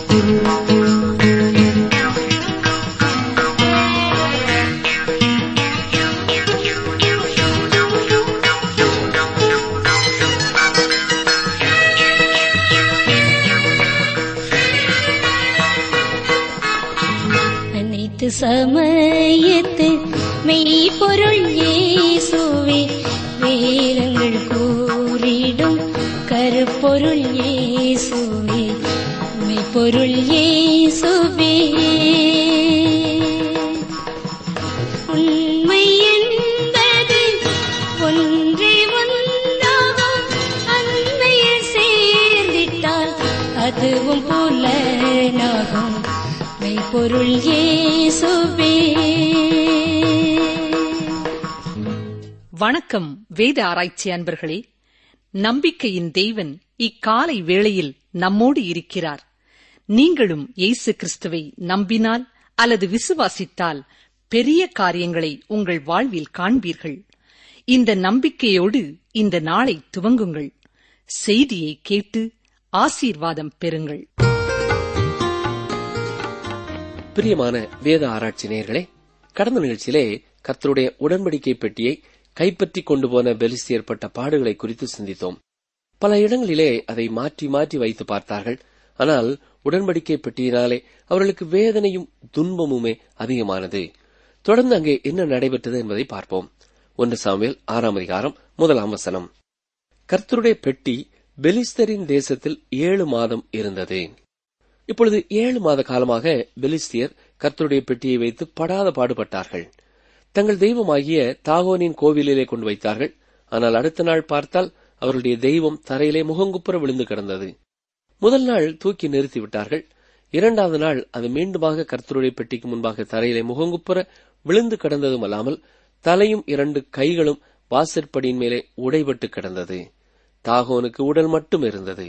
அனைத்து சமயத்து மெய்ப்பொருள் இயேசுவே வேதங்கள் கூறிடும் கருப்பொருள் இயேசுவே மெய்ப்பொருள் இயேசுவே உண்மை என்பது ஒன்றே ஒன்றாகும் அன்மையில் சேர்ந்திட்டால் அதுவும் புலனாகும் மெய்ப்பொருள் இயேசுவே வணக்கம் வேத ஆராய்ச்சி அன்பர்களே நம்பிக்கையின் தேவன் இக்காலை வேளையில் நம்மோடு இருக்கிறார் நீங்களும் இயேசு கிறிஸ்துவை நம்பினால் அல்லது விசுவாசித்தால் பெரிய காரியங்களை உங்கள் வாழ்வில் காண்பீர்கள் இந்த நம்பிக்கையோடு இந்த நாளை துவங்குங்கள் செய்தியை கேட்டு ஆசீர்வாதம் பெறுங்கள் பிரியமான வேத ஆராய்ச்சி நேயர்களே கடந்த நிகழ்ச்சியிலே கர்த்தருடைய உடன்படிக்கை பெட்டியை கைப்பற்றி கொண்டு போன பெலிஸ்தியர் பட்ட பாடுகளை குறித்து சிந்தித்தோம் பல இடங்களிலே அதை மாற்றி மாற்றி வைத்து பார்த்தார்கள் ஆனால் உடன்படிக்கை பெட்டியினாலே அவர்களுக்கு வேதனையும் துன்பமுமே அதிகமானது தொடர்ந்து அங்கே என்ன நடைபெற்றது என்பதை பார்ப்போம் ஒன்று சாமுவேல் ஆறாம் அதிகாரம் முதலாம் வசனம் கர்த்தருடைய பெட்டி பெலிஸ்தரின் தேசத்தில் ஏழு மாதம் இருந்தது இப்பொழுது ஏழு மாத காலமாக பெலிஸ்தியர் கர்த்தருடைய பெட்டியை வைத்து படாத பாடுபட்டார்கள் தங்கள் தெய்வமாகிய தாகோனின் கோவிலிலே கொண்டு வைத்தார்கள் ஆனால் அடுத்த நாள் பார்த்தால் அவர்களுடைய தெய்வம் தரையிலே முகங்குப்புற விழுந்து கிடந்தது முதல் நாள் தூக்கி நிறுத்தி விட்டார்கள் இரண்டாவது நாள் அது மீண்டுமாக கர்த்தருடைய பெட்டிக்கு முன்பாக தரையிலே முகங்குப்புற விழுந்து கிடந்ததும் அல்லாமல் தலையும் இரண்டு கைகளும் வாசற்படியின் மேலே உடைபட்டு கிடந்தது தாகோனுக்கு உடல் மட்டும் இருந்தது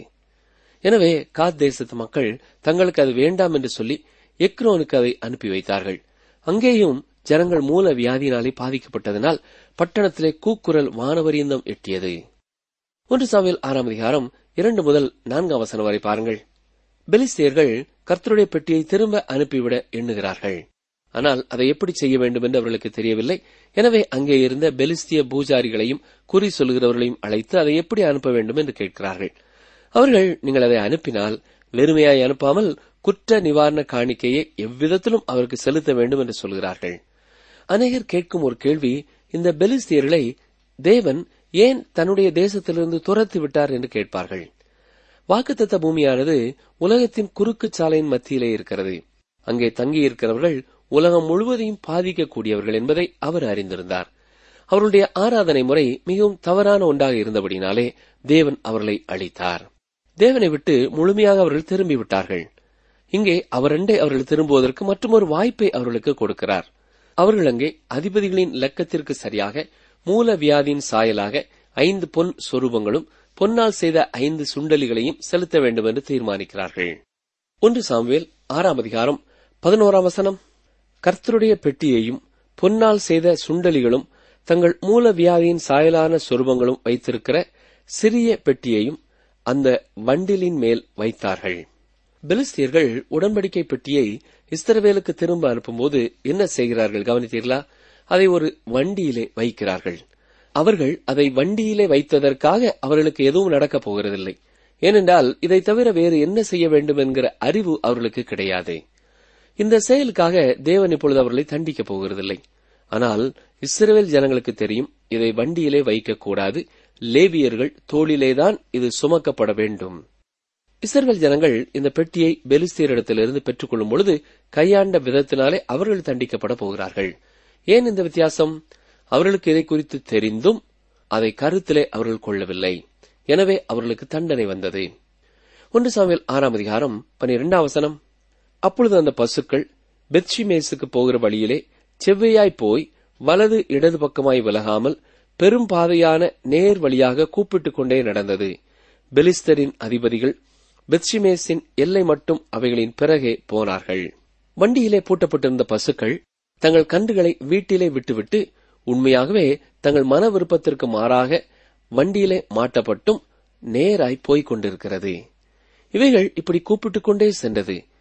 எனவே காத் தேசத்து மக்கள் தங்களுக்கு அது வேண்டாம் என்று சொல்லி எக்ரோனுக்கு அதை அனுப்பி வைத்தார்கள் அங்கேயும் ஜனங்கள் மூல வியாதியினாலே பாதிக்கப்பட்டதனால் பட்டணத்திலே கூக்குரல் வானவரியந்தம் எட்டியது ஒன்று சாமியில் ஆறாம் அதிகாரம் இரண்டு முதல் நான்காம் வசனம் வரை பாருங்கள் பெலிஸ்தியர்கள் கர்த்தருடைய பெட்டியை திரும்ப அனுப்பிவிட எண்ணுகிறார்கள் ஆனால் அதை எப்படி செய்ய வேண்டும் என்று அவர்களுக்கு தெரியவில்லை எனவே அங்கே இருந்த பெலிஸ்திய பூஜாரிகளையும் குறி சொல்கிறவர்களையும் அழைத்து அதை எப்படி அனுப்ப வேண்டும் என்று கேட்கிறார்கள் அவர்கள் நீங்கள் அதை அனுப்பினால் வெறுமையாய் அனுப்பாமல் குற்ற நிவாரண காணிக்கையை எவ்விதத்திலும் அவருக்கு செலுத்த வேண்டும் என்று சொல்கிறார்கள் அநேகர் கேட்கும் ஒரு கேள்வி இந்த பெலிஸ்தியர்களை தேவன் ஏன் தன்னுடைய தேசத்திலிருந்து துரத்தி விட்டார் என்று கேட்பார்கள் வாக்குத்தத்த பூமியானது உலகத்தின் குறுக்கு சாலையின் மத்தியிலே இருக்கிறது அங்கே தங்கியிருக்கிறவர்கள் உலகம் முழுவதையும் பாதிக்கக்கூடியவர்கள் என்பதை அவர் அறிந்திருந்தார் அவர்களுடைய ஆராதனை முறை மிகவும் தவறான ஒன்றாக இருந்தபடினாலே தேவன் அவர்களை அழித்தார் தேவனை விட்டு முழுமையாக அவர்கள் திரும்பிவிட்டார்கள் இங்கே அவரண்டை அவர்கள் திரும்புவதற்கு மற்றொரு வாய்ப்பை அவர்களுக்கு கொடுக்கிறார் அவர்கள் அங்கே அதிபதிகளின் லக்கத்திற்கு சரியாக மூல வியாதியின் சாயலாக ஐந்து பொன் சொரூபங்களும் பொன்னால் செய்த ஐந்து சுண்டலிகளையும் செலுத்த வேண்டும் என்று தீர்மானிக்கிறார்கள் ஒன்று சாம்வேல் ஆறாம் அதிகாரம் பதினோராம் வசனம் கர்த்தருடைய பெட்டியையும் பொன்னால் செய்த சுண்டலிகளும் தங்கள் மூல வியாதியின் சாயலான சொரூபங்களும் வைத்திருக்கிற சிறிய பெட்டியையும் அந்த வண்டிலின் மேல் வைத்தார்கள் பெலிஸ்தியர்கள் உடன்படிக்கை பெட்டியை இஸ்தரவேலுக்கு திரும்ப அனுப்பும்போது என்ன செய்கிறார்கள் கவனித்தீர்களா அதை ஒரு வண்டியிலே வைக்கிறார்கள் அவர்கள் அதை வண்டியிலே வைத்ததற்காக அவர்களுக்கு எதுவும் நடக்கப் போகிறதில்லை ஏனென்றால் இதை தவிர வேறு என்ன செய்ய வேண்டும் என்கிற அறிவு அவர்களுக்கு கிடையாது இந்த செயலுக்காக தேவன் இப்பொழுது அவர்களை தண்டிக்கப் போகிறதில்லை ஆனால் இஸ்ரவேல் ஜனங்களுக்கு தெரியும் இதை வண்டியிலே வைக்கக்கூடாது லேவியர்கள் தோளிலேதான் இது சுமக்கப்பட வேண்டும் இஸ்ரவேல் ஜனங்கள் இந்த பெட்டியை பெலிஸ்தீரிடத்திலிருந்து பெற்றுக்கொள்ளும் பொழுது கையாண்ட விதத்தினாலே அவர்கள் தண்டிக்கப்பட போகிறார்கள் ஏன் இந்த வித்தியாசம் அவர்களுக்கு இதை குறித்து தெரிந்தும் அதை கருத்திலே அவர்கள் கொள்ளவில்லை எனவே அவர்களுக்கு தண்டனை வந்தது ஒன்று சாமியல் ஆறாம் அதிகாரம் பனிரெண்டாம் வசனம் அப்பொழுது அந்த பசுக்கள் பெத்ஷிமேசுக்கு போகிற வழியிலே செவ்வையாய் போய் வலது இடது பக்கமாய் விலகாமல் பெரும் பாதையான நேர் வழியாக கூப்பிட்டுக் கொண்டே நடந்தது பெலிஸ்தரின் அதிபதிகள் பெத்ஷிமேஸின் எல்லை மட்டும் அவைகளின் பிறகே போனார்கள் வண்டியிலே பூட்டப்பட்டிருந்த பசுக்கள் தங்கள் கன்றுகளை வீட்டிலே விட்டுவிட்டு உண்மையாகவே தங்கள் மன விருப்பத்திற்கு மாறாக வண்டியிலே மாட்டப்பட்டும் நேராய் போய்க் கொண்டிருக்கிறது இவைகள் இப்படி கூப்பிட்டுக் கொண்டே சென்றது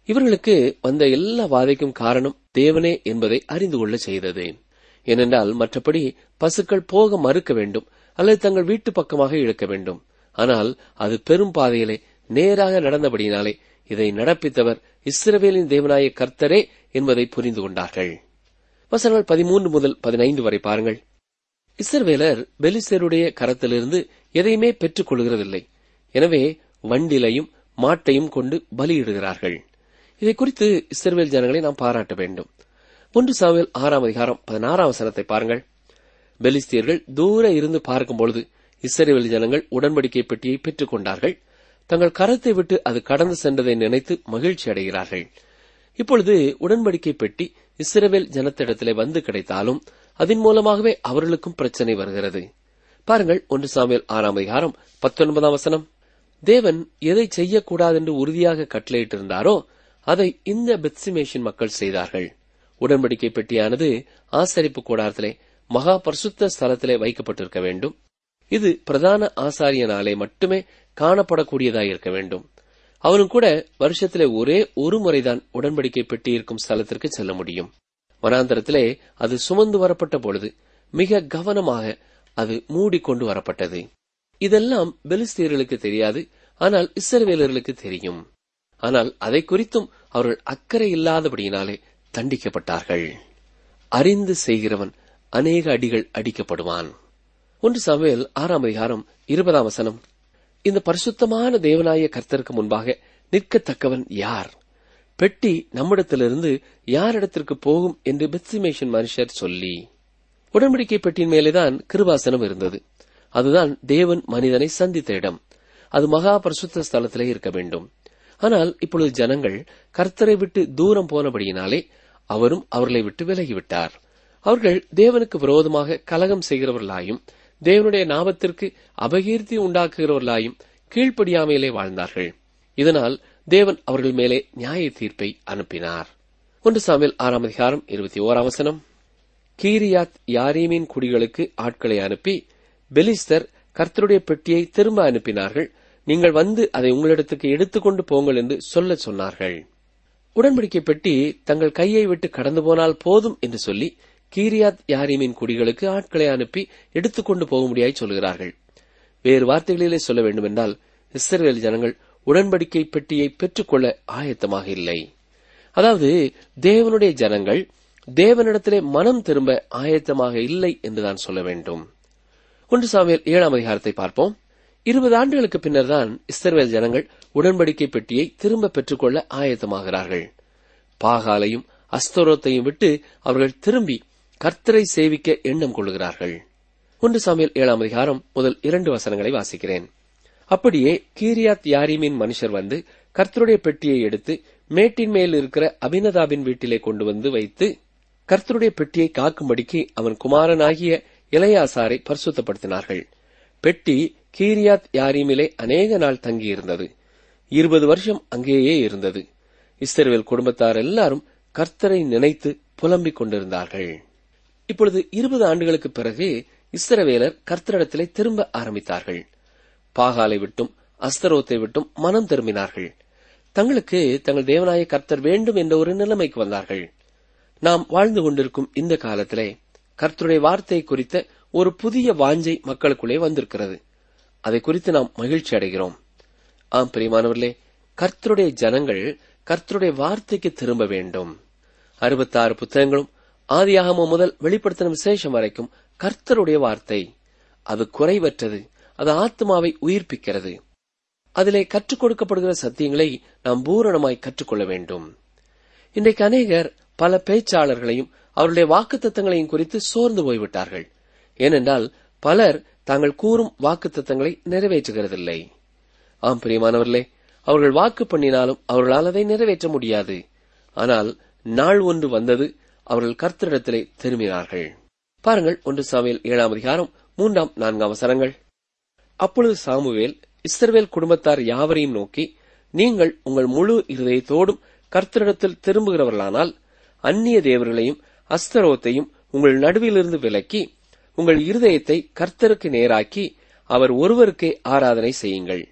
இவர்களுக்கு வந்த எல்லா வாதைக்கும் காரணம் தேவனே என்பதை அறிந்து கொள்ள செய்தது ஏனென்றால் மற்றபடி பசுக்கள் போக மறுக்க வேண்டும் அல்லது தங்கள் வீட்டு பக்கமாக இழுக்க வேண்டும் ஆனால் அது பெரும் பாதையிலே நேராக நடந்தபடியினாலே இதை நடப்பித்தவர் இஸ்ரவேலின் தேவனாய கர்த்தரே என்பதை புரிந்து கொண்டார்கள் வசனங்கள் பதிமூன்று முதல் பதினைந்து வரை பாருங்கள் இஸ்ரவேலர் பெலிஸ்தருடைய கரத்திலிருந்து எதையுமே பெற்றுக் கொள்கிறதில்லை எனவே வண்டிலையும் மாட்டையும் கொண்டு பலியிடுகிறார்கள் இதை குறித்து இஸ்ரவேல் ஜனங்களை நாம் பாராட்ட வேண்டும் ஒன்று சாமுவேல் ஆறாம் அதிகாரம் பதினாறாம் வசனத்தை பாருங்கள் பெலிஸ்தியர்கள் தூர இருந்து பார்க்கும் பொழுது இஸ்ரவேல் ஜனங்கள் உடன்படிக்கை பெட்டியை பெற்றுக் கொண்டார்கள் தங்கள் கரத்தை விட்டு அது கடந்து சென்றதை நினைத்து மகிழ்ச்சி அடைகிறார்கள் இப்பொழுது உடன்படிக்கை பெட்டி இஸ்ரவேல் ஜனத்திடத்திலே வந்து கிடைத்தாலும் அதன் மூலமாகவே அவர்களுக்கும் பிரச்சனை வருகிறது பாருங்கள் ஒன்று சாமுவேல் ஆறாம் அதிகாரம் பத்தொன்பதாம் வசனம் தேவன் எதை செய்யக்கூடாது என்று உறுதியாக கட்டளையிட்டிருந்தாரோ அதை இந்த பெத்சிமேஷன் மக்கள் செய்தார்கள் உடன்படிக்கை பெட்டியானது ஆசரிப்பு கூடாரத்திலே மகா பரிசுத்த ஸ்தலத்திலே வைக்கப்பட்டிருக்க வேண்டும் இது பிரதான ஆசாரியனாலே மட்டுமே காணப்படக்கூடியதாயிருக்க வேண்டும் அவனும் கூட வருஷத்திலே ஒரே ஒரு முறைதான் உடன்படிக்கை பெட்டி இருக்கும் ஸ்தலத்திற்கு செல்ல முடியும் வனாந்தரத்திலே அது சுமந்து வரப்பட்ட பொழுது மிக கவனமாக அது மூடிக்கொண்டு வரப்பட்டது இதெல்லாம் பெலிஸ்தீர்களுக்கு தெரியாது ஆனால் இஸ்ரவேலர்களுக்கு தெரியும் ஆனால் அதை குறித்தும் அவர்கள் அக்கறை இல்லாதபடியினாலே தண்டிக்கப்பட்டார்கள் அறிந்து செய்கிறவன் அநேக அடிகள் அடிக்கப்படுவான் ஒன்று சாமுவேல் ஆறாம் அதிகாரம் இருபதாம் வசனம் இந்த பரிசுத்தமான தேவனாய கர்த்தருக்கு முன்பாக நிற்கத்தக்கவன் யார் பெட்டி நம்மிடத்திலிருந்து யாரிடத்திற்கு போகும் என்று பெத்சிமேஷன் மனுஷர் சொல்லி உடன்படிக்கை பெட்டியின் மேலேதான் கிருபாசனம் இருந்தது அதுதான் தேவன் மனிதனை சந்தித்த இடம் அது மகா பரிசுத்த ஸ்தலத்திலே இருக்க வேண்டும் ஆனால் இப்பொழுது ஜனங்கள் கர்த்தரை விட்டு தூரம் போனபடியினாலே அவரும் அவர்களை விட்டு விலகிவிட்டார் அவர்கள் தேவனுக்கு விரோதமாக கலகம் செய்கிறவர்களாயும் தேவனுடைய நாமத்திற்கு அபகீர்த்தி உண்டாக்குகிறவர்களாயும் கீழ்ப்படியாமையிலே வாழ்ந்தார்கள் இதனால் தேவன் அவர்கள் மேலே நியாய தீர்ப்பை அனுப்பினார் ஒன்று சாமியல் ஆறாம் அதிகாரம் இருபத்தி ஓராம் வசனம் கீரியாத் யாரீமின் குடிகளுக்கு ஆட்களை அனுப்பி பெலிஸ்தர் கர்த்தருடைய பெட்டியை திரும்ப அனுப்பினார்கள் நீங்கள் வந்து அதை உங்களிடத்துக்கு எடுத்துக்கொண்டு போங்கள் என்று சொல்லச் சொன்னார்கள் உடன்படிக்கை பெட்டி தங்கள் கையை விட்டு கடந்து போனால் போதும் என்று சொல்லி கீரியாத் யாரீமின் குடிகளுக்கு ஆட்களை அனுப்பி எடுத்துக்கொண்டு போக முடியாய் சொல்கிறார்கள் வேறு வார்த்தைகளிலே சொல்ல வேண்டுமென்றால் இஸ்ரவேல் ஜனங்கள் உடன்படிக்கை பெட்டியை பெற்றுக்கொள்ள ஆயத்தமாக இல்லை அதாவது தேவனுடைய ஜனங்கள் தேவனிடத்திலே மனம் திரும்ப ஆயத்தமாக இல்லை என்றுதான் சொல்ல வேண்டும் ஒன்று சாமியல் ஏழாம் அதிகாரத்தை பார்ப்போம் இருபது ஆண்டுகளுக்கு பின்னர் தான் இஸ்ரவேல் ஜனங்கள் உடன்படிக்கை பெட்டியை திரும்ப பெற்றுக்கொள்ள ஆயத்தமாகிறார்கள் பாகாலையும் அஸ்தோரத்தையும் விட்டு அவர்கள் திரும்பி கர்த்தரை சேவிக்க எண்ணம் கொள்கிறார்கள் ஒன்று சாமியல் ஏழாம் அதிகாரம் முதல் இரண்டு வசனங்களை வாசிக்கிறேன் அப்படியே கீரியாத் யாரீமின் மனுஷர் வந்து கர்த்தருடைய பெட்டியை எடுத்து மேட்டின் மேல் இருக்கிற அபினதாபின் வீட்டிலே கொண்டு வந்து வைத்து கர்த்தருடைய பெட்டியை காக்கும்படிக்கு அவன் குமாரனாகிய இளையாசாரை பரிசுத்தப்படுத்தினார்கள் பெட்டி கீரியாத் யாரீமிலே அநேக நாள் தங்கியிருந்தது இருபது வருஷம் அங்கேயே இருந்தது இஸ்ரவேல் குடும்பத்தார் எல்லாரும் கர்த்தரை நினைத்து புலம்பிக் கொண்டிருந்தார்கள் இப்பொழுது இருபது ஆண்டுகளுக்கு பிறகு இஸ்ரவேலர் கர்த்தரிடத்திலே திரும்ப ஆரம்பித்தார்கள் பாகாலை விட்டும் அஸ்தரோத்தை விட்டும் மனம் திரும்பினார்கள் தங்களுக்கு தங்கள் தேவனாய கர்த்தர் வேண்டும் என்ற ஒரு நிலைமைக்கு வந்தார்கள் நாம் வாழ்ந்து கொண்டிருக்கும் இந்த காலத்திலே கர்த்தருடைய வார்த்தை குறித்த ஒரு புதிய வாஞ்சை மக்களுக்குள்ளே வந்திருக்கிறது அதை குறித்து நாம் மகிழ்ச்சி அடைகிறோம் ஆம் பிரியமானவர்களே கர்த்தருடைய ஜனங்கள் கர்த்தருடைய வார்த்தைக்கு திரும்ப வேண்டும் அறுபத்தாறு புத்தகங்களும் ஆதியாகமம் முதல் வெளிப்படுத்தின விசேஷம் வரைக்கும் கர்த்தருடைய வார்த்தை அது குறைவற்றது அது ஆத்மாவை உயிர்ப்பிக்கிறது அதிலே கற்றுக் கொடுக்கப்படுகிற சத்தியங்களை நாம் பூரணமாய் கற்றுக்கொள்ள வேண்டும் இன்றைக்கு அநேகர் பல பேச்சாளர்களையும் அவருடைய வாக்குத்தத்தங்களையும் குறித்து சோர்ந்து போய்விட்டார்கள் ஏனென்றால் பலர் தாங்கள் கூறும் வாக்குத்தத்தங்களை நிறைவேற்றுகிறதில்லை ஆம் பிரியமானவர்களே அவர்கள் வாக்கு பண்ணினாலும் அவர்களால் அதை நிறைவேற்ற முடியாது ஆனால் நாள் ஒன்று வந்தது அவர்கள் கர்த்தரிடத்திலே திரும்பினார்கள் பாருங்கள் ஒன்று சாமியல் ஏழாம் அதிகாரம் மூன்றாம் நான்காம் வசனங்கள் அப்பொழுது சாமுவேல் இஸ்ரவேல் குடும்பத்தார் யாவரையும் நோக்கி நீங்கள் உங்கள் முழு இருதயத்தோடும் கர்த்தரிடத்தில் திரும்புகிறவர்களானால் அந்நிய தேவர்களையும் அஸ்தரோத்தையும் உங்கள் நடுவிலிருந்து விலக்கி உங்கள் இருதயத்தை கர்த்தருக்கு நேராக்கி அவர் ஒருவருக்கே ஆராதனை செய்யுங்கள்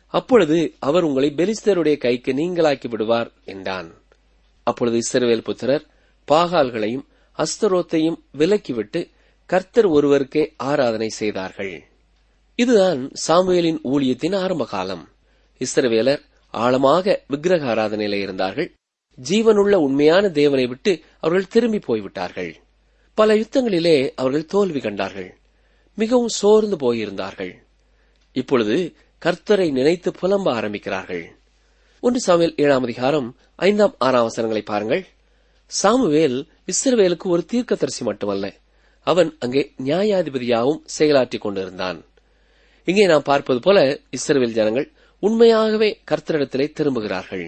அப்பொழுது அவர் உங்களை பெலிஸ்தருடைய கைக்கு நீங்களாக்கி விடுவார் என்றான் அப்பொழுது இஸ்ரவேல் புத்திரர் பாகால்களையும் அஸ்தரோத்தையும் விலக்கிவிட்டு கர்த்தர் ஒருவருக்கே ஆராதனை செய்தார்கள் இதுதான் சாமுவேலின் ஊழியத்தின் ஆரம்ப காலம் இஸ்ரவேலர் ஆழமாக விக்கிரக ஆராதனையில இருந்தார்கள் ஜீவனுள்ள உண்மையான தேவனை விட்டு அவர்கள் திரும்பி போய்விட்டார்கள் பல யுத்தங்களிலே அவர்கள் தோல்வி கண்டார்கள் மிகவும் சோர்ந்து போயிருந்தார்கள் இப்பொழுது கர்த்தரை நினைத்து புலம்ப ஆரம்பிக்கிறார்கள் ஒன்று சாமுவேல் ஏழாம் அதிகாரம் ஐந்தாம் ஆறாம் வசனங்களை பாருங்கள் சாமுவேல் இஸ்ரவேலுக்கு ஒரு தீர்க்கதரிசி மட்டுமல்ல அவன் அங்கே நியாயாதிபதியாகவும் செயலாற்றிக் கொண்டிருந்தான் இங்கே நாம் பார்ப்பது போல இஸ்ரவேல் ஜனங்கள் உண்மையாகவே கர்த்தரிடத்திலே திரும்புகிறார்கள்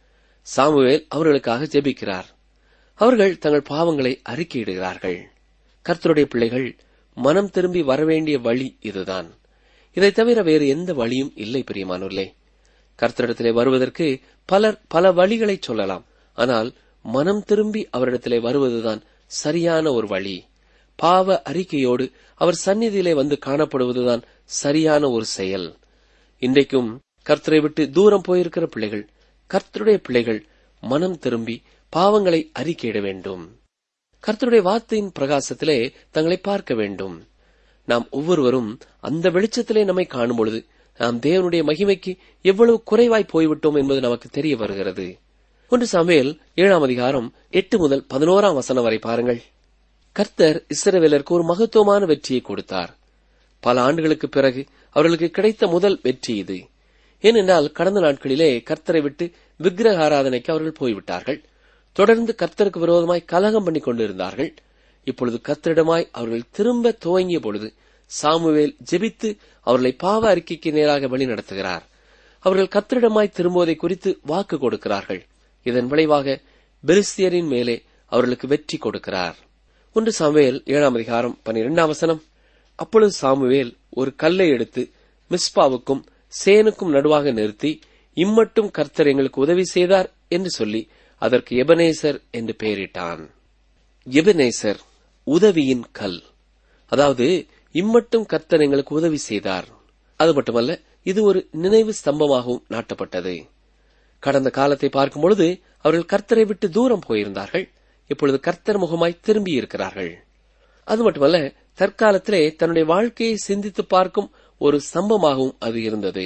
சாமுவேல் அவர்களுக்காக ஜெபிக்கிறார் அவர்கள் தங்கள் பாவங்களை அறிக்கையிடுகிறார்கள் கர்த்தருடைய பிள்ளைகள் மனம் திரும்பி வரவேண்டிய வழி இதுதான் இதை தவிர வேறு எந்த வழியும் இல்லை பிரியமானோர்களே கர்த்தரிடத்திலே வருவதற்கு பலர் பல வழிகளை சொல்லலாம் ஆனால் மனம் திரும்பி அவரிடத்திலே வருவதுதான் சரியான ஒரு வழி பாவ அறிக்கையோடு அவர் சந்நிதியிலே வந்து காணப்படுவதுதான் சரியான ஒரு செயல் இன்றைக்கும் கர்த்தரை விட்டு தூரம் போயிருக்கிற பிள்ளைகள் கர்த்தருடைய பிள்ளைகள் மனம் திரும்பி பாவங்களை அறிக்கையிட வேண்டும் கர்த்தருடைய வார்த்தையின் பிரகாசத்திலே தங்களை பார்க்க வேண்டும் நாம் ஒவ்வொருவரும் அந்த வெளிச்சத்திலே நம்மை காணும் பொழுது நாம் தேவனுடைய மகிமைக்கு எவ்வளவு குறைவாய் போய்விட்டோம் என்பது நமக்கு தெரிய வருகிறது ஒன்று சாமுவேல் ஏழாம் அதிகாரம் எட்டு முதல் பதினோராம் வசனம் வரை பாருங்கள் கர்த்தர் இஸ்ரவேலருக்கு ஒரு மகத்துவமான வெற்றியை கொடுத்தார் பல ஆண்டுகளுக்கு பிறகு அவர்களுக்கு கிடைத்த முதல் வெற்றி இது ஏனென்றால் கடந்த நாட்களிலே கர்த்தரை விட்டு விக்கிரக ஆராதனைக்கு அவர்கள் போய்விட்டார்கள் தொடர்ந்து கர்த்தருக்கு விரோதமாய் கலகம் பண்ணிக் கொண்டிருந்தார்கள் இப்பொழுது கர்த்தரிடமாய் அவர்கள் திரும்ப துவங்கிய பொழுது சாமுவேல் ஜெபித்து அவர்களை பாவ அறிக்கைக்கு நேராக வழி நடத்துகிறார் அவர்கள் கர்த்தரிடமாய் திரும்புவதை குறித்து வாக்கு கொடுக்கிறார்கள் இதன் விளைவாக பெலிஸ்தியரின் மேலே அவர்களுக்கு வெற்றி கொடுக்கிறார் ஒன்று சாமுவேல் ஏழாம் அதிகாரம் பன்னிரெண்டாம் வசனம் அப்பொழுது சாமுவேல் ஒரு கல்லை எடுத்து மிஸ்பாவுக்கும் சேனுக்கும் நடுவாக நிறுத்தி இம்மட்டும் கர்த்தர் எங்களுக்கு உதவி செய்தார் என்று சொல்லி அதற்கு எபனேசர் என்று பெயரிட்டான் எபனேசர் உதவியின் கல் அதாவது இம்மட்டும் கர்த்தர் எங்களுக்கு உதவி செய்தார் அது மட்டுமல்ல இது ஒரு நினைவு ஸ்தம்பமாகவும் நாட்டப்பட்டது கடந்த காலத்தை பார்க்கும் பொழுது அவர்கள் கர்த்தரை விட்டு தூரம் போயிருந்தார்கள் இப்பொழுது கர்த்தர் முகமாய் திரும்பி இருக்கிறார்கள் அது மட்டுமல்ல தற்காலத்திலே தன்னுடைய வாழ்க்கையை சிந்தித்து பார்க்கும் ஒரு ஸ்தம்பமாகவும் அது இருந்தது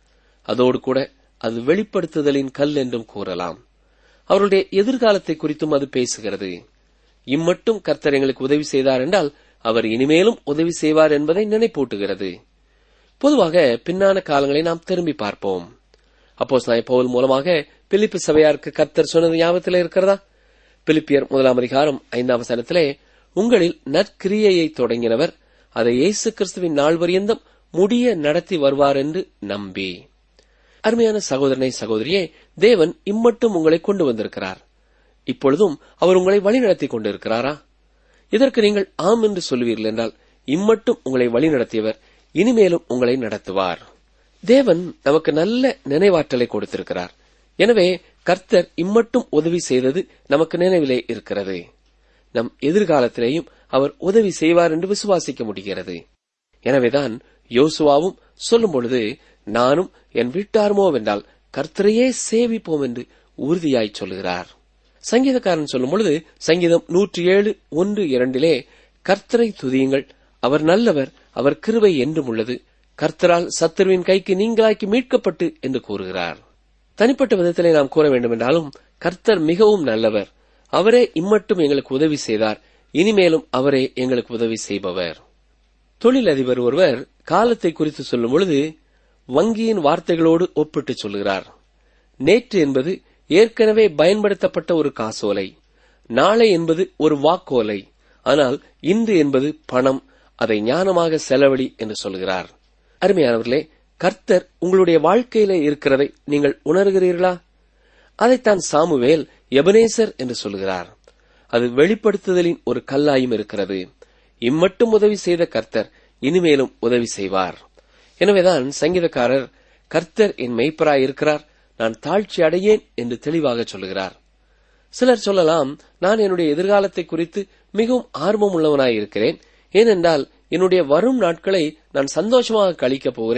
அதோடு கூட அது வெளிப்படுத்துதலின் கல் என்றும் கூறலாம் அவருடைய எதிர்காலத்தை குறித்தும் அது பேசுகிறது இம்மட்டும் கர்த்தர் எங்களுக்கு உதவி செய்தார் என்றால் அவர் இனிமேலும் உதவி செய்வார் என்பதை நினைப்பூட்டுகிறது பொதுவாக பின்னான காலங்களை நாம் திரும்பி பார்ப்போம் அப்போ நாய் பவுல் மூலமாக பிலிப்பு சபையாருக்கு கர்த்தர் சொன்னது ஞாபகத்தில் இருக்கிறதா பிலிப்பியர் முதலாம் அதிகாரம் ஐந்தாம் வசனத்திலே உங்களில் நற்கிரியையை தொடங்கினவர் அதை இயேசு கிறிஸ்துவின் நாள் பரியந்தம் முடிய நடத்தி வருவார் என்று நம்பி அருமையான சகோதரனை சகோதரியே தேவன் இம்மட்டும் உங்களை கொண்டு வந்திருக்கிறார் இப்பொழுதும் அவர் உங்களை வழிநடத்திக் கொண்டிருக்கிறாரா இதற்கு நீங்கள் ஆம் என்று சொல்லுவீர்கள் என்றால் இம்மட்டும் உங்களை வழிநடத்தியவர் இனிமேலும் உங்களை நடத்துவார் தேவன் நமக்கு நல்ல நினைவாற்றலை கொடுத்திருக்கிறார் எனவே கர்த்தர் இம்மட்டும் உதவி செய்தது நமக்கு நினைவிலே இருக்கிறது நம் எதிர்காலத்திலேயும் அவர் உதவி செய்வார் என்று விசுவாசிக்க முடிகிறது எனவேதான் யோசுவாவும் சொல்லும் பொழுது நானும் என் வீட்டாருமோ வென்றால் கர்த்தரையே சேவிப்போம் என்று உறுதியாய் சொல்கிறார் சங்கீதக்காரன் சொல்லும் பொழுது சங்கீதம் நூற்றி ஏழு ஒன்று இரண்டிலே கர்த்தரை துதியுங்கள் அவர் நல்லவர் அவர் கிருவை என்றும் உள்ளது கர்த்தரால் சத்துருவின் கைக்கு நீங்களாக்கி மீட்கப்பட்டு என்று கூறுகிறார் தனிப்பட்ட விதத்திலே நாம் கூற வேண்டுமென்றாலும் கர்த்தர் மிகவும் நல்லவர் அவரே இம்மட்டும் எங்களுக்கு உதவி செய்தார் இனிமேலும் அவரே எங்களுக்கு உதவி செய்பவர் தொழிலதிபர் ஒருவர் காலத்தை குறித்து சொல்லும் பொழுது வங்கியின் வார்த்தைகளோடு ஒப்பிட்டு சொல்கிறார் நேற்று என்பது ஏற்கனவே பயன்படுத்தப்பட்ட ஒரு காசோலை நாளை என்பது ஒரு வாக்கோலை ஆனால் இன்று என்பது பணம் அதை ஞானமாக செலவழி என்று சொல்கிறார் அருமையானவர்களே கர்த்தர் உங்களுடைய வாழ்க்கையிலே இருக்கிறதை நீங்கள் உணர்கிறீர்களா அதைத்தான் சாமுவேல் எபனேசர் என்று சொல்கிறார் அது வெளிப்படுத்துதலின் ஒரு கல்லாயும் இருக்கிறது இம்மட்டும் உதவி செய்த கர்த்தர் இனிமேலும் உதவி செய்வார் எனவேதான் சங்கீதக்காரர் கர்த்தர் என் மெய்ப்பராய் இருக்கிறார் நான் தாழ்ச்சி அடையேன் என்று தெளிவாக சொல்லுகிறார் சிலர் சொல்லலாம் நான் என்னுடைய எதிர்காலத்தை குறித்து மிகவும் ஆர்வம் உள்ளவனாய் இருக்கிறேன் ஏனென்றால் என்னுடைய வரும் நாட்களை நான் சந்தோஷமாக கழிக்கப் போகிறேன்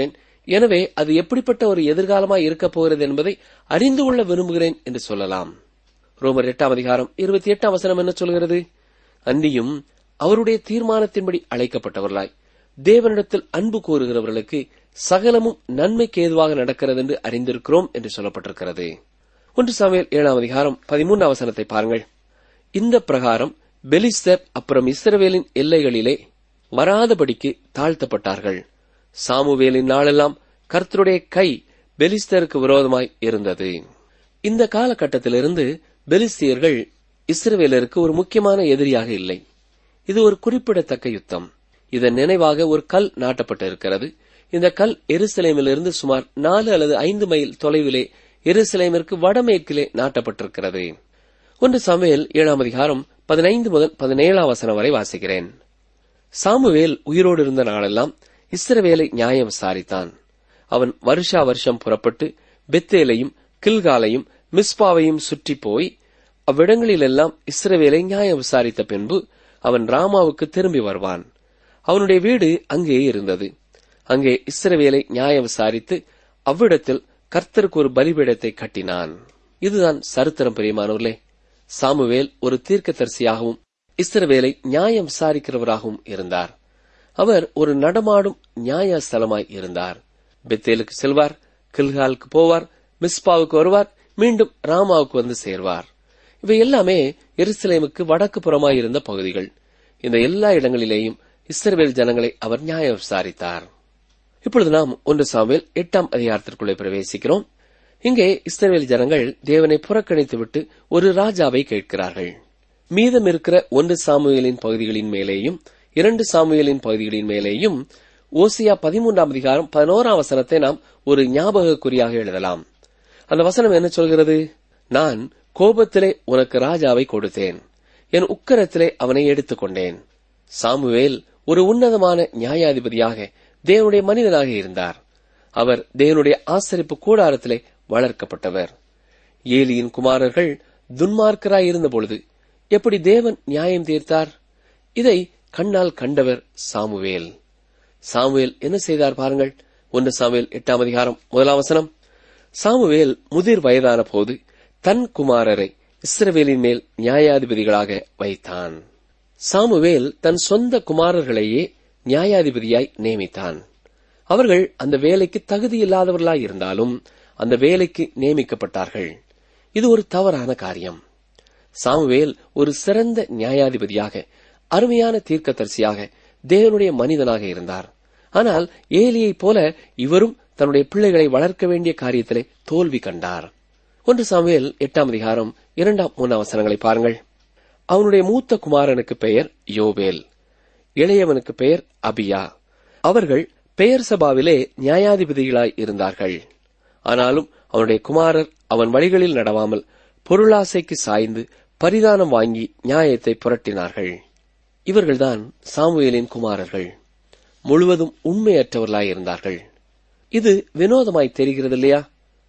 எனவே அது எப்படிப்பட்ட ஒரு எதிர்காலமாய் இருக்கப் போகிறது என்பதை அறிந்து கொள்ள விரும்புகிறேன் என்று சொல்லலாம் ரோமர் எட்டாம் அதிகாரம் இருபத்தி எட்டாம் வசனம் என்ன சொல்கிறது அன்றியும் அவருடைய தீர்மானத்தின்படி அழைக்கப்பட்டவர்களாய் தேவனிடத்தில் அன்பு கூறுகிறவர்களுக்கு சகலமும் நன்மைக்கு ஏதுவாக நடக்கிறது என்று அறிந்திருக்கிறோம் என்று சொல்லப்பட்டிருக்கிறது ஒன்று சாமுவேல் ஏழாம் அதிகாரம் பதிமூன்றாம் வசனத்தை பாருங்கள் இந்த பிரகாரம் பெலிஸ்தர் அப்புறம் இஸ்ரவேலின் எல்லைகளிலே வராதபடிக்கு தாழ்த்தப்பட்டார்கள் சாமுவேலின் நாளெல்லாம் கர்த்தருடைய கை பெலிஸ்தருக்கு விரோதமாய் இருந்தது இந்த காலகட்டத்திலிருந்து பெலிஸ்தியர்கள் இஸ்ரவேலருக்கு ஒரு முக்கியமான எதிரியாக இல்லை இது ஒரு குறிப்பிடத்தக்க யுத்தம் இதன் நினைவாக ஒரு கல் நாட்டப்பட்டிருக்கிறது இந்த கல் எருசலேமிலிருந்து சுமார் நாலு அல்லது ஐந்து மைல் தொலைவிலே எருசலேமிற்கு வடமேற்கிலே நாட்டப்பட்டிருக்கிறது ஒன்று சமையல் ஏழாம் அதிகாரம் பதினைந்து முதல் பதினேழாம் வசனம் வரை வாசிக்கிறேன் சாமுவேல் உயிரோடு இருந்த நாளெல்லாம் இஸ்ரவேலை நியாயம் விசாரித்தான் அவன் வருஷா வருஷம் புறப்பட்டு பெத்தேலையும் கில்காலையும் மிஸ்பாவையும் சுற்றி போய் அவ்விடங்களிலெல்லாம் இஸ்ரவேலை நியாயம் விசாரித்த பின்பு அவன் ராமாவுக்கு திரும்பி வருவான் அவனுடைய வீடு அங்கே இருந்தது அங்கே இஸ்ரவேலை நியாயம் விசாரித்து அவ்விடத்தில் கர்த்தருக்கு ஒரு பலிபீடத்தை கட்டினான் இதுதான் சரித்திரம் பிரியமானவர்களே சாமுவேல் ஒரு தீர்க்கதரிசியாகவும் இஸ்ரவேலை நியாயம் விசாரிக்கிறவராகவும் இருந்தார் அவர் ஒரு நடமாடும் நியாய ஸ்தலமாய் இருந்தார் பெத்தேலுக்கு செல்வார் கில்காலுக்கு போவார் மிஸ்பாவுக்கு வருவார் மீண்டும் ராமாவுக்கு வந்து சேர்வார் இவை எல்லாமே எருசலேமுக்கு வடக்கு புறமாய் இருந்த பகுதிகள் இந்த எல்லா இடங்களிலேயும் இஸ்ரவேல் ஜனங்களை அவர் நியாயம் விசாரித்தார் இப்பொழுது நாம் ஒன்று சாமுவேல் எட்டாம் அதிகாரத்திற்குள்ளே பிரவேசிக்கிறோம் இங்கே இஸ்ரவேல் ஜனங்கள் தேவனை புறக்கணித்துவிட்டு ஒரு ராஜாவை கேட்கிறார்கள் மீதம் இருக்கிற ஒன்று சாமுவேலின் பகுதிகளின் மேலேயும் இரண்டு சாமுவேலின் பகுதிகளின் மேலேயும் ஓசியா பதிமூன்றாம் அதிகாரம் பதினோராம் வசனத்தை நாம் ஒரு ஞாபக குறியாக எழுதலாம் அந்த வசனம் என்ன சொல்கிறது நான் கோபத்திலே உனக்கு ராஜாவை கொடுத்தேன் என் உக்கரத்திலே அவனை எடுத்துக்கொண்டேன் சாமுவேல் ஒரு உன்னதமான நியாயாதிபதியாக தேவனுடைய மனிதனாக இருந்தார் அவர் தேவனுடைய ஆசரிப்பு கூடாரத்திலே வளர்க்கப்பட்டவர் ஏலியின் குமாரர்கள் துன்மார்க்கராய் இருந்தபொழுது எப்படி தேவன் நியாயம் தீர்த்தார் இதை கண்ணால் கண்டவர் சாமுவேல் சாமுவேல் என்ன செய்தார் பாருங்கள் ஒன்று சாமுவேல் எட்டாம் அதிகாரம் முதலாம் வசனம் சாமுவேல் முதிர் வயதான போது தன் குமாரரை இஸ்ரவேலின் மேல் நியாயாதிபதிகளாக வைத்தான் சாமுவேல் தன் சொந்த குமாரர்களையே நியாயாதிபதியாய் நியமித்தான் அவர்கள் அந்த வேலைக்கு தகுதியில்லாதவர்களாய் இருந்தாலும் அந்த வேலைக்கு நியமிக்கப்பட்டார்கள் இது ஒரு தவறான காரியம் சாமுவேல் ஒரு சிறந்த நியாயாதிபதியாக அருமையான தீர்க்கதரிசியாக தேவனுடைய மனிதனாக இருந்தார் ஆனால் ஏலியைப் போல இவரும் தன்னுடைய பிள்ளைகளை வளர்க்க வேண்டிய காரியத்திலே தோல்வி கண்டார் ஒன்று சாமுவேல் எட்டாம் அதிகாரம் இரண்டாம் மூணாம் வசனங்களை பாருங்கள் அவனுடைய மூத்த குமாரனுக்கு பெயர் யோவேல் இளையவனுக்கு பெயர் அபியா அவர்கள் பெயர் சபாவிலே நியாயாதிபதிகளாய் இருந்தார்கள் ஆனாலும் அவனுடைய குமாரர் அவன் வழிகளில் நடவாமல் பொருளாசைக்கு சாய்ந்து பரிதானம் வாங்கி நியாயத்தை புரட்டினார்கள் இவர்கள்தான் சாமுவேலின் குமாரர்கள் முழுவதும் உண்மையற்றவர்களாயிருந்தார்கள் இது வினோதமாய் தெரிகிறது இல்லையா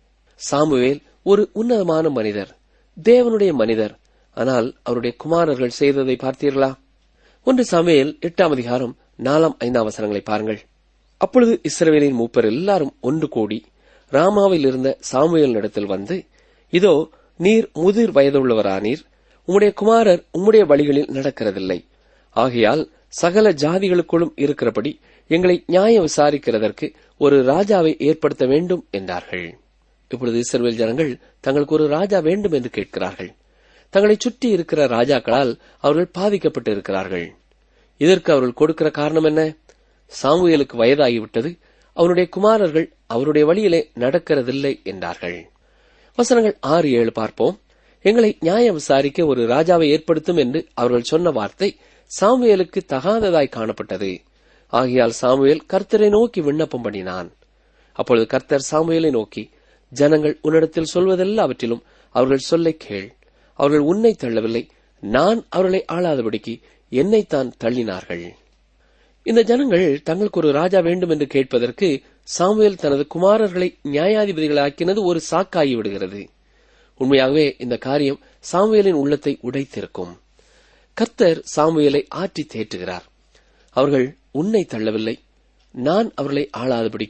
சாமுவேல் ஒரு உன்னதமான மனிதர் தேவனுடைய மனிதர் ஆனால் அவருடைய குமாரர்கள் செய்ததை பார்த்தீர்களா ஒன்று சாமுவேல் எட்டாம் அதிகாரம் நாலாம் ஐந்தாம் வசனங்களை பாருங்கள் அப்பொழுது இஸ்ரவேலின் மூப்பர் எல்லாரும் ஒன்று கூடி ராமாவில் இருந்த சாமுவேல் இடத்தில் வந்து இதோ நீர் முதிர் வயதுள்ளவரானீர் உம்முடைய குமாரர் உம்முடைய வழிகளில் நடக்கிறதில்லை ஆகையால் சகல ஜாதிகளுக்குள்ளும் இருக்கிறபடி எங்களை நியாயம் விசாரிக்கிறதற்கு ஒரு ராஜாவை ஏற்படுத்த வேண்டும் என்றார்கள் இப்பொழுது இஸ்ரவேல் ஜனங்கள் தங்களுக்கு ஒரு ராஜா வேண்டும் என்று கேட்கிறார்கள் தங்களை சுற்றி இருக்கிற ராஜாக்களால் அவர்கள் பாதிக்கப்பட்டு இருக்கிறார்கள் இதற்கு அவர்கள் கொடுக்கிற காரணம் என்ன சாமுவேலுக்கு வயதாகிவிட்டது அவனுடைய குமாரர்கள் அவருடைய வழியிலே நடக்கிறதில்லை என்றார்கள் வசனங்கள் ஆறு ஏழு பார்ப்போம் எங்களை நியாயம் விசாரிக்க ஒரு ராஜாவை ஏற்படுத்தும் என்று அவர்கள் சொன்ன வார்த்தை சாமுவேலுக்கு தகாததாய் காணப்பட்டது ஆகையால் சாமுவேல் கர்த்தரை நோக்கி விண்ணப்பம் பண்ணினான் அப்பொழுது கர்த்தர் சாமுவேலை நோக்கி ஜனங்கள் உன்னிடத்தில் சொல்வதெல்லாவற்றிலும் அவர்கள் சொல்லை கேள் அவர்கள் உன்னை தள்ளவில்லை நான் அவர்களை ஆளாதபடிக்கு என்னைத்தான் தள்ளினார்கள் இந்த ஜனங்கள் தங்களுக்கு ஒரு ராஜா வேண்டும் என்று கேட்பதற்கு சாமுவேல் தனது குமாரர்களை நியாயாதிபதிகளாக்கினது ஒரு சாக்காகி விடுகிறது உண்மையாகவே இந்த காரியம் சாமுவேலின் உள்ளத்தை உடைத்திருக்கும் கர்த்தர் சாமுவேலை ஆற்றி தேற்றுகிறார் அவர்கள் உன்னை தள்ளவில்லை நான் அவர்களை ஆளாதபடிக்கு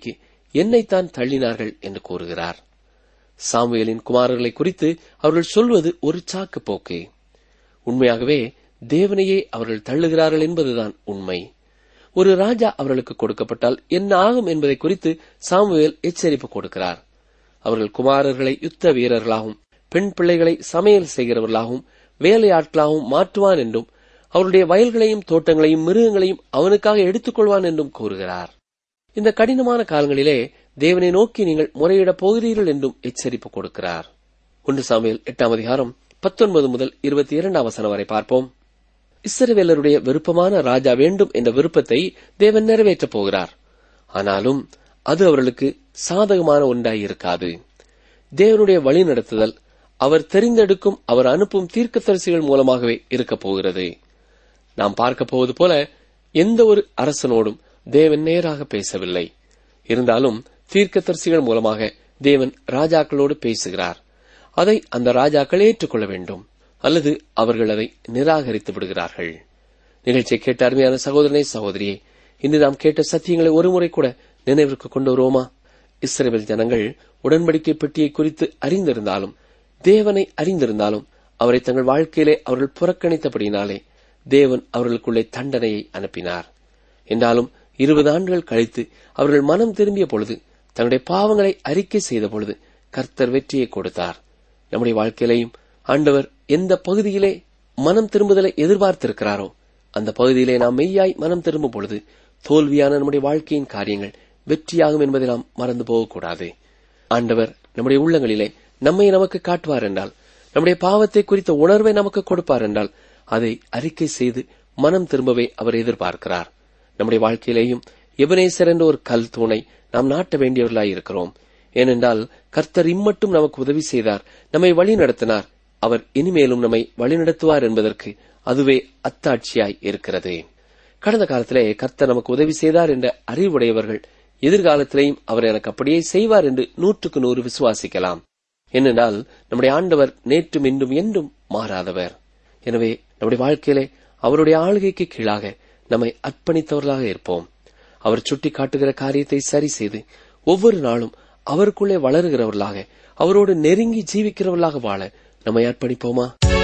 என்னைத்தான் தள்ளினார்கள் என்று கூறுகிறார் சாமுவேலின் குமாரர்களை குறித்து அவர்கள் சொல்வது ஒரு சாக்கு போக்கு உண்மையாகவே தேவனையே அவர்கள் தள்ளுகிறார்கள் என்பதுதான் உண்மை ஒரு ராஜா அவர்களுக்கு கொடுக்கப்பட்டால் என்ன ஆகும் என்பதை குறித்து சாமுவேல் எச்சரிப்பு கொடுக்கிறார் அவர்கள் குமாரர்களை யுத்த வீரர்களாகவும் பெண் பிள்ளைகளை சமையல் செய்கிறவர்களாகவும் வேலையாட்களாகவும் மாற்றுவான் என்றும் அவருடைய வயல்களையும் தோட்டங்களையும் மிருகங்களையும் அவனுக்காக எடுத்துக்கொள்வான் என்றும் கூறுகிறார் இந்த கடினமான காலங்களிலே தேவனை நோக்கி நீங்கள் முறையிடப் போகிறீர்கள் என்றும் எச்சரிப்பு கொடுக்கிறார் ஒன்று சாமுவேல் எட்டாம் அதிகாரம் பத்தொன்பது முதல் இருபத்தி இரண்டாம் வசனம் வரை பார்ப்போம் இஸ்ரவேலருடைய விருப்பமான ராஜா வேண்டும் என்ற விருப்பத்தை தேவன் நிறைவேற்றப் போகிறார் ஆனாலும் அது அவர்களுக்கு சாதகமான ஒன்றாய் இருக்காது தேவனுடைய வழி நடத்துதல் அவர் தெரிந்தெடுக்கும் அவர் அனுப்பும் தீர்க்கதரிசிகள் மூலமாகவே இருக்கப் போகிறது நாம் பார்க்க போவது போல எந்த ஒரு அரசனோடும் தேவன் நேராக பேசவில்லை இருந்தாலும் தீர்க்கதரிசிகள் மூலமாக தேவன் ராஜாக்களோடு பேசுகிறார் அதை அந்த ராஜாக்கள் ஏற்றுக்கொள்ள வேண்டும் அல்லது அவர்கள் அதை நிராகரித்து விடுகிறார்கள் நிகழ்ச்சியை கேட்ட அருமையான சகோதரனே சகோதரியே இன்று நாம் கேட்ட சத்தியங்களை ஒருமுறை கூட நினைவிற்கு கொண்டு வருவோமா இஸ்ரேல் ஜனங்கள் உடன்படிக்கை பெட்டியை குறித்து அறிந்திருந்தாலும் தேவனை அறிந்திருந்தாலும் அவரை தங்கள் வாழ்க்கையிலே அவர்கள் புறக்கணித்தபடியினாலே தேவன் அவர்களுக்குள்ளே தண்டனையை அனுப்பினார் என்றாலும் இருபது ஆண்டுகள் கழித்து அவர்கள் மனம் திரும்பிய பொழுது தங்களுடைய பாவங்களை அறிக்கை செய்த பொழுது கர்த்தர் வெற்றியை கொடுத்தார் நம்முடைய வாழ்க்கையிலையும் ஆண்டவர் எந்த பகுதியிலே மனம் திரும்புதலை எதிர்பார்த்திருக்கிறாரோ அந்த பகுதியிலே நாம் மெய்யாய் மனம் திரும்பும் பொழுது தோல்வியான நம்முடைய வாழ்க்கையின் காரியங்கள் வெற்றியாகும் என்பதை நாம் மறந்து போகக்கூடாது ஆண்டவர் நம்முடைய உள்ளங்களிலே நம்மை நமக்கு காட்டுவார் என்றால் நம்முடைய பாவத்தை குறித்த உணர்வை நமக்கு கொடுப்பார் என்றால் அதை அறிக்கை செய்து மனம் திரும்பவே அவர் எதிர்பார்க்கிறார் நம்முடைய வாழ்க்கையிலேயும் எபனேசர் என்ற ஒரு கல் தூணை நாம் நாட்ட வேண்டியவர்களாய் இருக்கிறோம் ஏனென்றால் கர்த்தர் இம்மட்டும் நமக்கு உதவி செய்தார் நம்மை வழி நடத்தினார் அவர் இனிமேலும் நம்மை வழிநடத்துவார் என்பதற்கு அதுவே அத்தாட்சியாய் இருக்கிறது கடந்த காலத்திலே கர்த்தர் நமக்கு உதவி செய்தார் என்ற அறிவுடையவர்கள் எதிர்காலத்திலேயும் அவர் எனக்கு அப்படியே செய்வார் என்று நூற்றுக்கு நூறு விசுவாசிக்கலாம் ஏனென்றால் நம்முடைய ஆண்டவர் நேற்றும் இன்றும் என்றும் மாறாதவர் எனவே நம்முடைய வாழ்க்கையிலே அவருடைய ஆளுகைக்கு கீழாக நம்மை அர்ப்பணித்தவர்களாக இருப்போம் அவர் சுட்டி காட்டுகிற காரியத்தை சரி செய்து ஒவ்வொரு நாளும் அவருக்குள்ளே வளருகிறவர்களாக அவரோடு நெருங்கி ஜீவிக்கிறவர்களாக வாழ நம்மை அர்ப்பணிப்போமா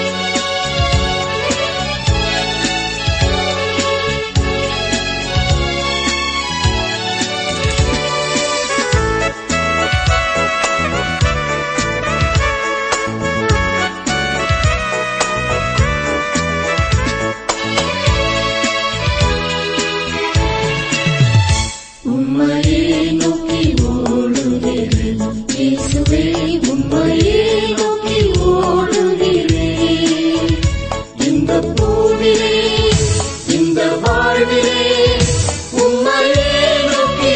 உம்மையே நோக்கி ஓடுகிறேன் இயேசுவே உம்மையே நோக்கி ஓடுகிறேன் இந்த பூவிலே இந்த வாழ்விலே உம்மையே நோக்கி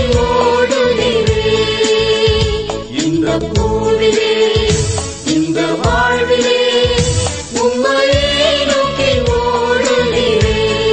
ஓடுகிறேன் இந்த பூவிலே இந்த வாழ்விலே உம்மையே நோக்கி ஓடுகிறேன்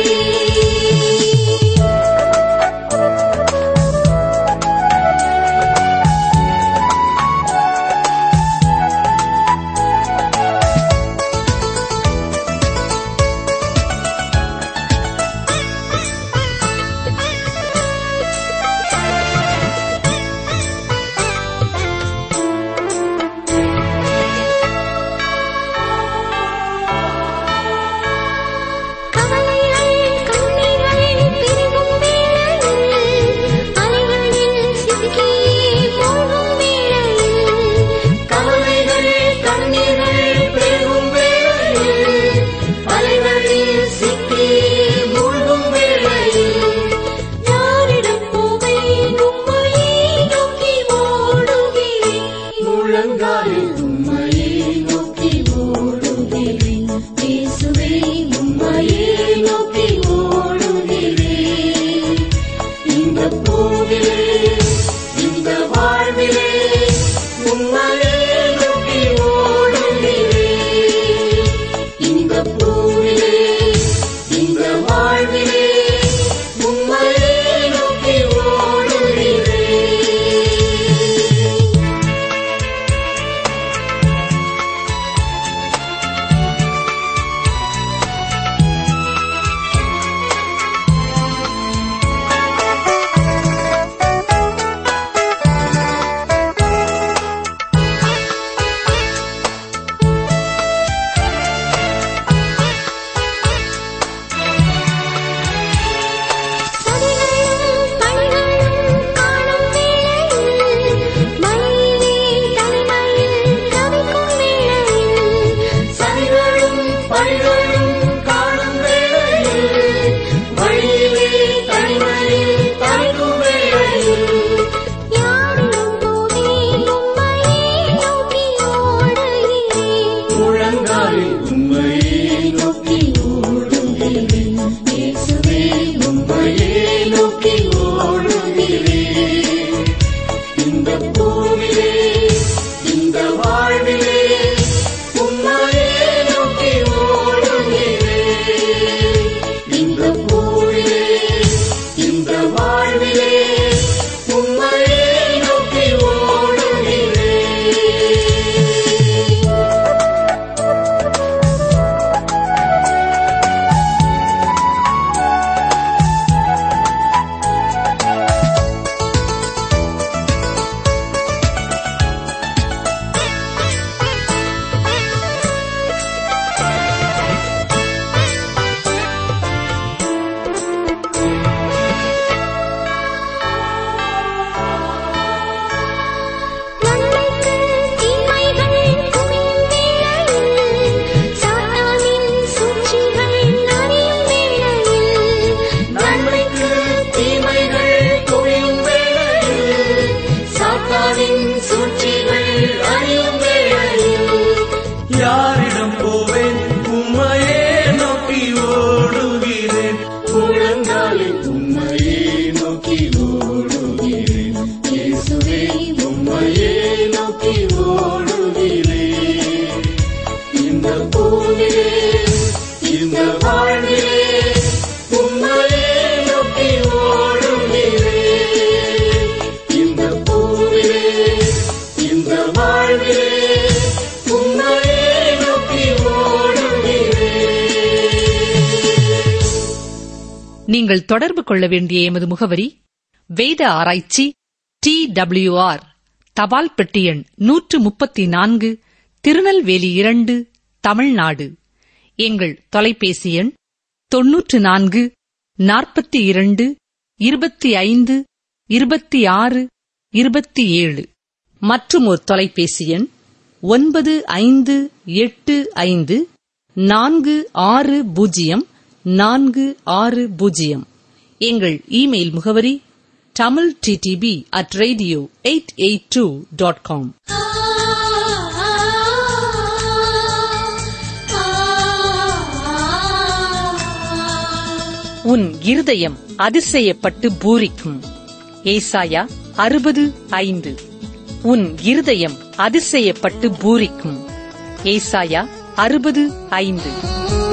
கவலைகள் கண்ணீர்கள் பெருகும் வேளையில் அலைகளில் சிக்கி போகும் வேளையில் கவலைகள் கண்ணீர்கள் பெருகும் வேளையில் அலைகளில் சிக்கி மூழ்கும் வேளையில் யாரிடம் போவேன் உம்மையே நோக்கி ஓடுகிறேன் முழங்காலில் உம்மையே நோக்கி ஓடுகிறேன் இயேசுவே உம்மையே நோக்கி ஓடுகிறேன் இந்த பூவிலே இந்த வாழ்விலே உம்மையே நோக்கி ஓடுகிறேன் இந்த பூவிலே இந்த வாழ்விலே உம்மையே நோக்கி ஓடுகிறேன் நீங்கள் தொடர்பு கொள்ள வேண்டிய எமது முகவரி வேத ஆராய்ச்சி டி ஆர் தபால் பெட்டி எண் நூற்று முப்பத்தி நான்கு திருநெல்வேலி இரண்டு தமிழ்நாடு எங்கள் தொலைபேசி எண் தொன்னூற்று நான்கு நாற்பத்தி இரண்டு இருபத்தி ஐந்து இருபத்தி ஆறு இருபத்தி ஏழு மற்றும் ஒரு தொலைபேசி எண் ஒன்பது ஐந்து எட்டு ஐந்து நான்கு ஆறு பூஜ்ஜியம் நான்கு ஆறு பூஜ்ஜியம் எங்கள் இமெயில் முகவரி Tamil DTP at radio eight eight two dot com உன் இருதயம் அதிசயப்பட்டு பூரிக்கும் ஏசாயா அறுபது ஐந்து உன் இருதயம் அதிசயப்பட்டு பூரிக்கும் ஏசாயா அறுபது ஐந்து